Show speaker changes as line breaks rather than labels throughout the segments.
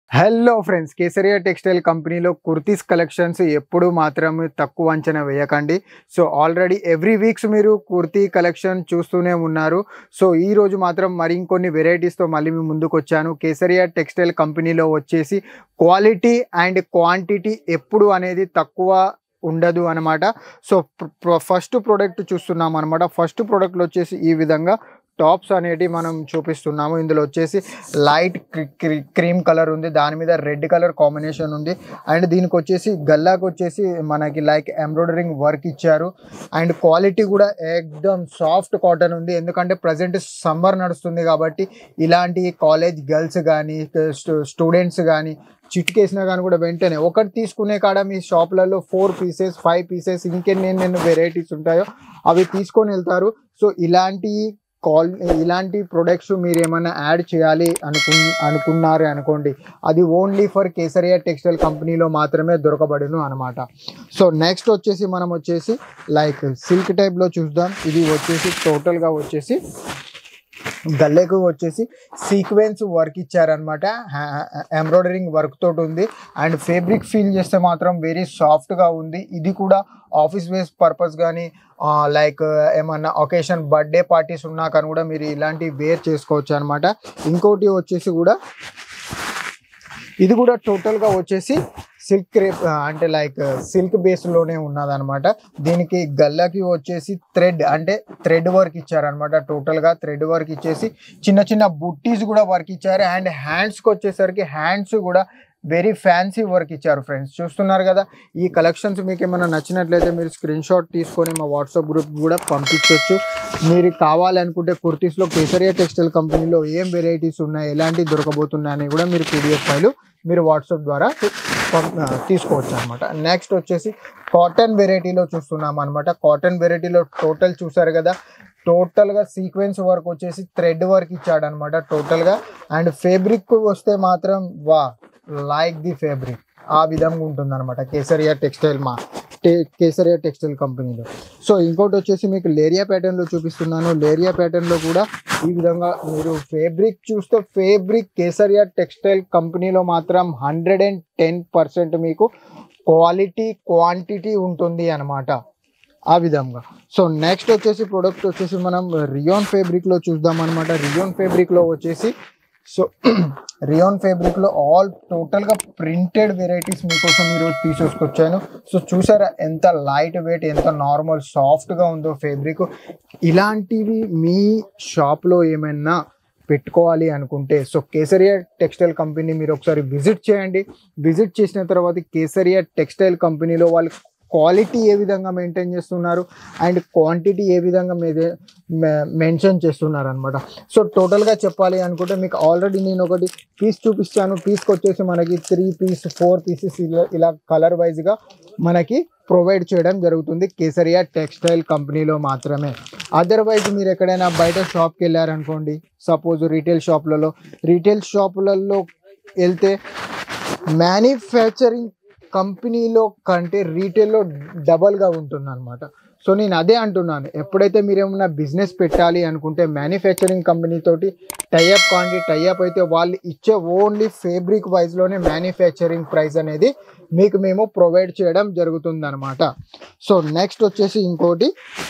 hello friends Kesariya textile కంపెనీలో kurtis collections ఎప్పుడు మాత్రం తక్కువ అంచనా వేయకండి సో ఆల్రెడీ ఎవ్రీ వీక్స్ మీరు కుర్తీ కలెక్షన్ చూస్తూనే ఉన్నారు సో ఈ రోజు మాత్రం మరి ఇంకొన్ని వెరైటీస్తో మళ్ళీ మీ ముందుకు వచ్చాను కేసరియా టెక్స్టైల్ కంపెనీలో వచ్చేసి క్వాలిటీ అండ్ క్వాంటిటీ ఎప్పుడు అనేది తక్కువ ఉండదు అనమాట సో ఫస్ట్ ప్రోడక్ట్ చూస్తున్నాం అనమాట ఫస్ట్ ప్రోడక్ట్లో వచ్చేసి ఈ విధంగా టాప్స్ అనేటివి మనం చూపిస్తున్నాము ఇందులో వచ్చేసి లైట్ క్రీమ్ కలర్ ఉంది దాని మీద రెడ్ కలర్ కాంబినేషన్ ఉంది అండ్ దీనికి వచ్చేసి గల్లాకి వచ్చేసి మనకి లైక్ ఎంబ్రాయిడరింగ్ వర్క్ ఇచ్చారు అండ్ క్వాలిటీ కూడా ఎక్దమ్ సాఫ్ట్ కాటన్ ఉంది ఎందుకంటే ప్రజెంట్ సమ్మర్ నడుస్తుంది కాబట్టి ఇలాంటి కాలేజ్ గర్ల్స్ కానీ స్టూడెంట్స్ కానీ చిటికేసినా కానీ కూడా వెంటనే ఒకటి తీసుకునే కాడ మీ షాప్లలో ఫోర్ పీసెస్ ఫైవ్ పీసెస్ ఇంకెన్ని ఎన్నెన్నో వెరైటీస్ ఉంటాయో అవి తీసుకొని వెళ్తారు సో ఇలాంటి కాల్ ఇలాంటి ప్రొడక్ట్స్ మీరు ఏమైనా యాడ్ చేయాలి అనుకు అనుకున్నారు అనుకోండి అది ఓన్లీ ఫర్ కేసరియా టెక్స్టైల్ కంపెనీలో మాత్రమే దొరకబడును అనమాట సో నెక్స్ట్ వచ్చేసి మనం వచ్చేసి లైక్ సిల్క్ టైప్లో చూద్దాం ఇది వచ్చేసి టోటల్గా వచ్చేసి గల్లెకు వచ్చేసి సీక్వెన్స్ వర్క్ ఇచ్చారనమాట ఎంబ్రాయిడరింగ్ వర్క్ తోటి ఉంది అండ్ ఫ్యాబ్రిక్ ఫీల్ చేస్తే మాత్రం వెరీ సాఫ్ట్గా ఉంది ఇది కూడా ఆఫీస్ వేస్ పర్పస్ కానీ లైక్ ఏమన్నా ఒకేషన్ బర్త్డే పార్టీస్ ఉన్నా కానీ కూడా మీరు ఇలాంటి వేర్ చేసుకోవచ్చు అనమాట ఇంకోటి వచ్చేసి కూడా ఇది కూడా టోటల్గా వచ్చేసి సిల్క్ రేప్ అంటే లైక్ సిల్క్ బేస్లోనే ఉన్నదనమాట దీనికి గల్లకి వచ్చేసి థ్రెడ్ అంటే థ్రెడ్ వర్క్ ఇచ్చారనమాట టోటల్గా థ్రెడ్ వర్క్ ఇచ్చేసి చిన్న చిన్న బుట్టీస్ కూడా వర్క్ ఇచ్చారు అండ్ హ్యాండ్స్కి వచ్చేసరికి హ్యాండ్స్ కూడా వెరీ ఫ్యాన్సీ వర్క్ ఇచ్చారు ఫ్రెండ్స్ చూస్తున్నారు కదా ఈ కలెక్షన్స్ మీకు ఏమైనా నచ్చినట్లయితే మీరు స్క్రీన్ షాట్ తీసుకొని మా వాట్సాప్ గ్రూప్ కూడా పంపించవచ్చు మీరు కావాలనుకుంటే కుర్తీస్లో కేసరియా టెక్స్టైల్ కంపెనీలో ఏం వెరైటీస్ ఉన్నాయి ఎలాంటివి దొరకబోతున్నాయని కూడా మీరు పీడిఎఫ్ ఫైలు మీరు వాట్సాప్ ద్వారా తీసుకోవచ్చు అనమాట నెక్స్ట్ వచ్చేసి కాటన్ వెరైటీలో చూస్తున్నాం అనమాట కాటన్ వెరైటీలో టోటల్ చూసారు కదా టోటల్గా సీక్వెన్స్ వర్క్ వచ్చేసి థ్రెడ్ వర్క్ ఇచ్చాడు అనమాట టోటల్గా అండ్ ఫేబ్రిక్ వస్తే మాత్రం వా లైక్ ది ఫేబ్రిక్ ఆ విధంగా ఉంటుంది అనమాట కేసరియా టెక్స్టైల్ మా టే కేసరియా టెక్స్టైల్ కంపెనీలో సో ఇంకోటి వచ్చేసి మీకు లేరియా ప్యాటర్న్లో చూపిస్తున్నాను లేరియా ప్యాటర్న్లో కూడా ఈ విధంగా మీరు ఫేబ్రిక్ చూస్తే ఫేబ్రిక్ కేసరియా టెక్స్టైల్ కంపెనీలో మాత్రం హండ్రెడ్ అండ్ టెన్ పర్సెంట్ మీకు క్వాలిటీ క్వాంటిటీ ఉంటుంది అనమాట ఆ విధంగా సో నెక్స్ట్ వచ్చేసి ప్రోడక్ట్ వచ్చేసి మనం రియోన్ ఫేబ్రిక్లో చూద్దాం అనమాట రియోన్ ఫేబ్రిక్లో వచ్చేసి సో రియోన్ ఫ్యాబ్రిక్లో ఆల్ టోటల్గా ప్రింటెడ్ వెరైటీస్ మీకోసం ఈరోజు తీసుకొచ్చాను సో చూసారా ఎంత లైట్ వెయిట్ ఎంత నార్మల్ సాఫ్ట్గా ఉందో ఫ్యాబ్రిక్ ఇలాంటివి మీ షాప్లో ఏమైనా పెట్టుకోవాలి అనుకుంటే సో కేసరియా టెక్స్టైల్ కంపెనీ మీరు ఒకసారి విజిట్ చేయండి విజిట్ చేసిన తర్వాత కేసరియా టెక్స్టైల్ కంపెనీలో వాళ్ళు క్వాలిటీ ఏ విధంగా మెయింటైన్ చేస్తున్నారు అండ్ క్వాంటిటీ ఏ విధంగా మెన్షన్ చేస్తున్నారు అనమాట సో టోటల్గా చెప్పాలి అనుకుంటే మీకు ఆల్రెడీ నేను ఒకటి పీస్ చూపిస్తాను పీస్కి వచ్చేసి మనకి త్రీ పీస్ ఫోర్ పీసెస్ ఇలా ఇలా కలర్ వైజ్గా మనకి ప్రొవైడ్ చేయడం జరుగుతుంది కేసరియా టెక్స్టైల్ కంపెనీలో మాత్రమే అదర్వైజ్ మీరు ఎక్కడైనా బయట షాప్కి వెళ్ళారనుకోండి సపోజ్ రీటైల్ షాప్లలో రీటైల్ షాపులలో వెళ్తే మ్యానుఫ్యాక్చరింగ్ కంపెనీలో కంటే రీటైల్లో డబల్గా ఉంటుంది అనమాట సో నేను అదే అంటున్నాను ఎప్పుడైతే మీరు ఏమన్నా బిజినెస్ పెట్టాలి అనుకుంటే మ్యానుఫ్యాక్చరింగ్ కంపెనీ తోటి టైఅప్ కాండి టైఅప్ అయితే వాళ్ళు ఇచ్చే ఓన్లీ ఫేబ్రిక్ వైజ్లోనే మ్యానుఫ్యాక్చరింగ్ ప్రైస్ అనేది మీకు మేము ప్రొవైడ్ చేయడం జరుగుతుంది అనమాట సో నెక్స్ట్ వచ్చేసి ఇంకోటి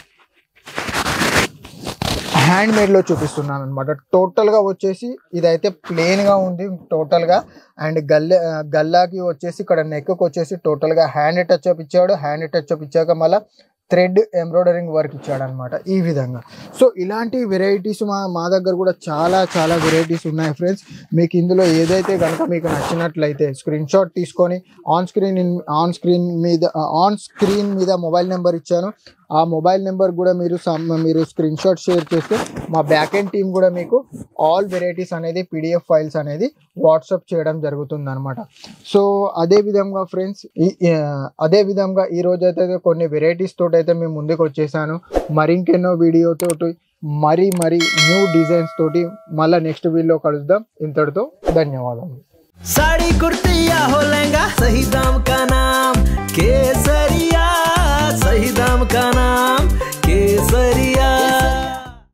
హ్యాండ్ మేడ్లో చూపిస్తున్నాను అనమాట టోటల్గా వచ్చేసి ఇదైతే ప్లెయిన్గా ఉంది టోటల్గా అండ్ గల్లె గల్లాకి వచ్చేసి ఇక్కడ నెక్కి వచ్చేసి టోటల్గా హ్యాండ్ టచ్ అప్ ఇచ్చాడు హ్యాండ్ టచ్ అప్ ఇచ్చాక మళ్ళీ థ్రెడ్ ఎంబ్రాయిడరింగ్ వర్క్ ఇచ్చాడు అనమాట ఈ విధంగా సో ఇలాంటి వెరైటీస్ మా మా దగ్గర కూడా చాలా చాలా వెరైటీస్ ఉన్నాయి ఫ్రెండ్స్ మీకు ఇందులో ఏదైతే కనుక మీకు నచ్చినట్లయితే స్క్రీన్ షాట్ తీసుకొని ఆన్ స్క్రీన్ ఆన్ స్క్రీన్ మీద ఆన్ స్క్రీన్ మీద మొబైల్ నెంబర్ ఇచ్చాను ఆ మొబైల్ నెంబర్ కూడా మీరు సమ్ మీరు స్క్రీన్ షాట్ షేర్ చేస్తే మా బ్యాక్ ఎండ్ టీమ్ కూడా మీకు ఆల్ వెరైటీస్ అనేది పీడిఎఫ్ ఫైల్స్ అనేది వాట్సాప్ చేయడం జరుగుతుంది అనమాట సో అదే విధంగా ఫ్రెండ్స్ ఈ అదే విధంగా ఈ రోజు అయితే కొన్ని వెరైటీస్ తోటి అయితే మేము ముందుకు వచ్చేసాను మరింకెన్నో వీడియోతోటి మరి మరి న్యూ డిజైన్స్ తోటి మళ్ళీ నెక్స్ట్ వీడియో కలుద్దాం ఇంతటితో ధన్యవాదాలు
साड़ी कुर्ती या हो लहंगा सही दाम का नाम केसरिया सही दाम का नाम केसरिया